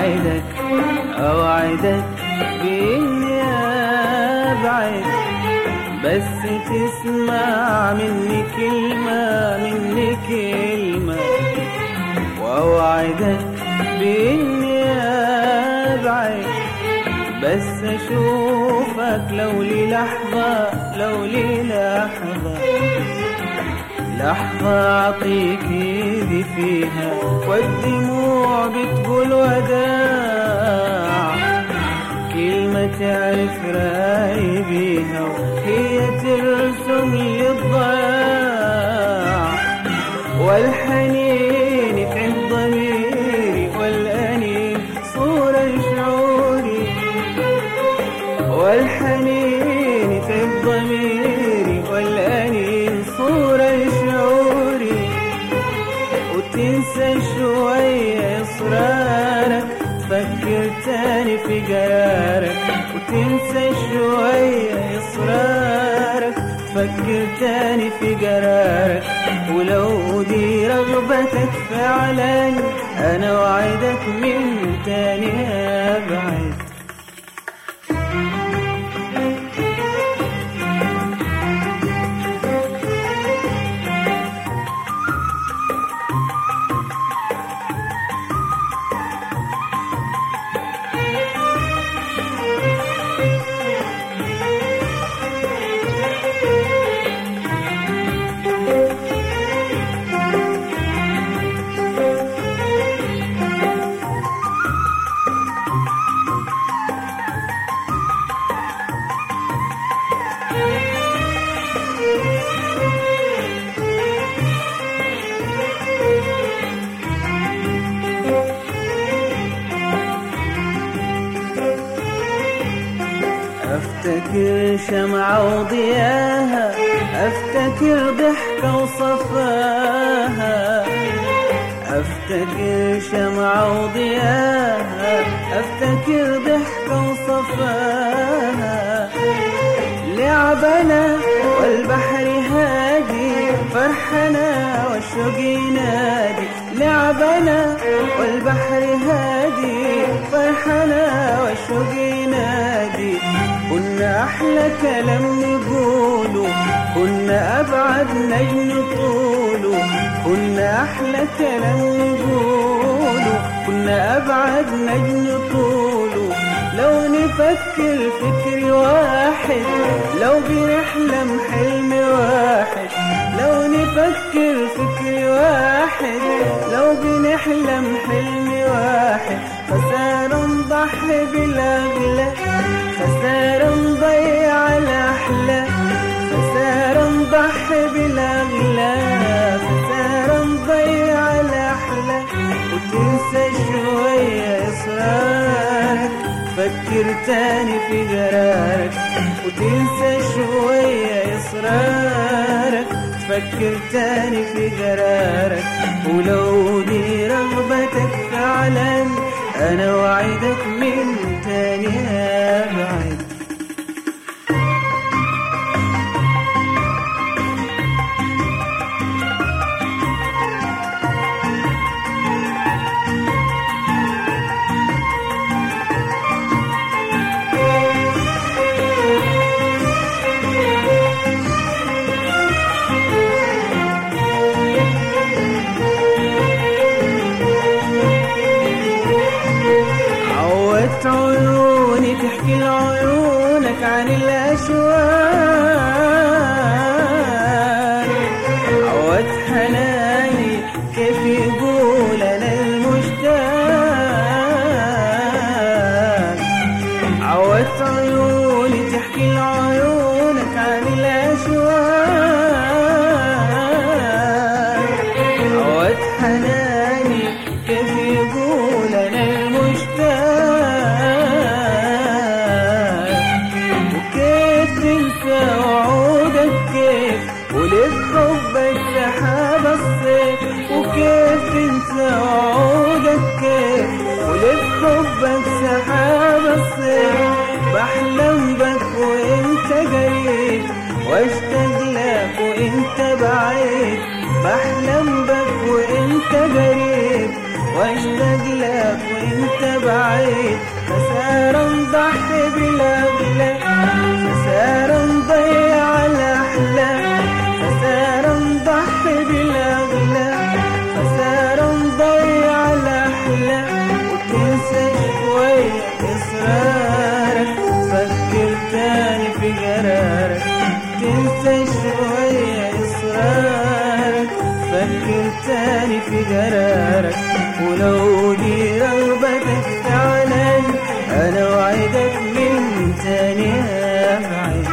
أوعدك أوعدك بإني أبعد بس تسمع مني كلمة مني كلمة وأوعدك بإني أبعد بس أشوفك لو لي لحظة لو لي لحظة لحظة أعطيك إيدي فيها والدموع بتقول وداع كلمة تعرف راي بيها وهي ترسم لي الضياع والحنين يتعب ضميري والأنين صورة شعوري والحنين يتعب ضميري والأنين صورة شعوري وتنسى شوية إصرارك تفكر تاني في قرارك وتنسى شوية إصرارك تفكر تاني في قرارك ولو دي رغبتك فعلا أنا وعدك من تاني أبعد افتكر شمعة وضياها افتكر ضحكة وصفاها افتكر شمعة وضياها افتكر ضحكة وصفاها لعبنا والبحر هادي فرحنا والشوق ينادي لعبنا والبحر هادي فرحنا والشوق ينادي كنا أحلى كلام نقوله كنا أبعد نجم طوله كنا أحلى كلام نقوله كنا أبعد نجم طوله لو نفكر فكر واحد لو بنحلم حلم واحد لو نفكر فكر واحد لو بنحلم حلم واحد خسارة نضحي بالأغلى خسارة نضيع الأحلى خسارة نضحي بالأغلى خسارة نضيع الأحلى وتنسى شوية إصرارك فكر تاني في قرارك وتنسى شوية إصرارك تفكر تاني في قرارك ولو دي رغبتك فعلا أنا وعدك من تاني أبعد عودت عيوني تحكي لعيونك عن الأشواق عودت حناني كيف يقول أنا المشتاق عودت عيوني تحكي لعيونك عن الأشواق عودت حناني كيف يقول أنا المشتاق وكيف تنسى وعودك كيف ولف حبك سحاب الصيف وكيف تنسى وعودك كيف ولف حبك سحاب الصيف بحلم بك وانت قريب واشتاق لك وانت بعيد بحلم بك وانت قريب واشتاق لك وانت بعيد خسارة نضحي بالاغلى خسارة نضيع الاحلام خسارة نضحي بالاغلى خسارة نضيع الاحلام وتنسى شوية اصرارك فكر تاني في قرارك تنسى شوية اصرارك فكر تاني في قرارك ولو دي رغبتك فعلا انا وعدك من تاني ابعد